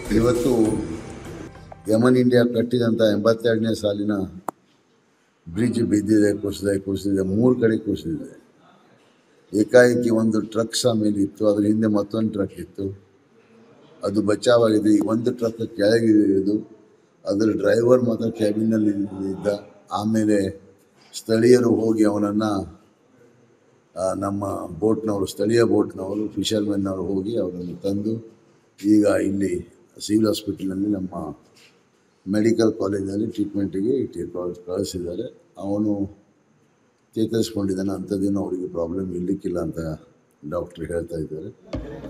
ಇವತ್ತು ಯಮನ್ ಇಂಡಿಯಾ ಕಟ್ಟಿದಂಥ ಎಂಬತ್ತೆರಡನೇ ಸಾಲಿನ ಬ್ರಿಡ್ಜ್ ಬಿದ್ದಿದೆ ಕುಸಿದೆ ಕುಸಿದಿದೆ ಮೂರು ಕಡೆ ಕುಸಿದಿದೆ ಏಕಾಏಕಿ ಒಂದು ಟ್ರಕ್ ಸಹ ಮೇಲೆ ಇತ್ತು ಅದ್ರ ಹಿಂದೆ ಮತ್ತೊಂದು ಟ್ರಕ್ ಇತ್ತು ಅದು ಬಚಾವಾಗಿದೆ ಈ ಒಂದು ಟ್ರಕ್ ಕೆಳಗಿಳಿದು ಅದರ ಡ್ರೈವರ್ ಮಾತ್ರ ಕ್ಯಾಬಿನಲ್ಲಿ ಇದ್ದ ಆಮೇಲೆ ಸ್ಥಳೀಯರು ಹೋಗಿ ಅವನನ್ನು ನಮ್ಮ ಬೋಟ್ನವರು ಸ್ಥಳೀಯ ಬೋಟ್ನವರು ಫಿಷರ್ಮೆನ್ನವರು ಹೋಗಿ ಅವರನ್ನು ತಂದು ಈಗ ಇಲ್ಲಿ ಸಿವಿಲ್ ಹಾಸ್ಪಿಟಲ್ನಲ್ಲಿ ನಮ್ಮ ಮೆಡಿಕಲ್ ಕಾಲೇಜಲ್ಲಿ ಟ್ರೀಟ್ಮೆಂಟಿಗೆ ಇಟ್ಟು ಕಳ್- ಕಳಿಸಿದ್ದಾರೆ ಅವನು ಚೇತರಿಸ್ಕೊಂಡಿದ್ದಾನೆ ಅಂಥದ್ದೇನು ಅವರಿಗೆ ಪ್ರಾಬ್ಲಮ್ ಇರಲಿಕ್ಕಿಲ್ಲ ಅಂತ ಡಾಕ್ಟ್ರ್ ಹೇಳ್ತಾ ಇದ್ದಾರೆ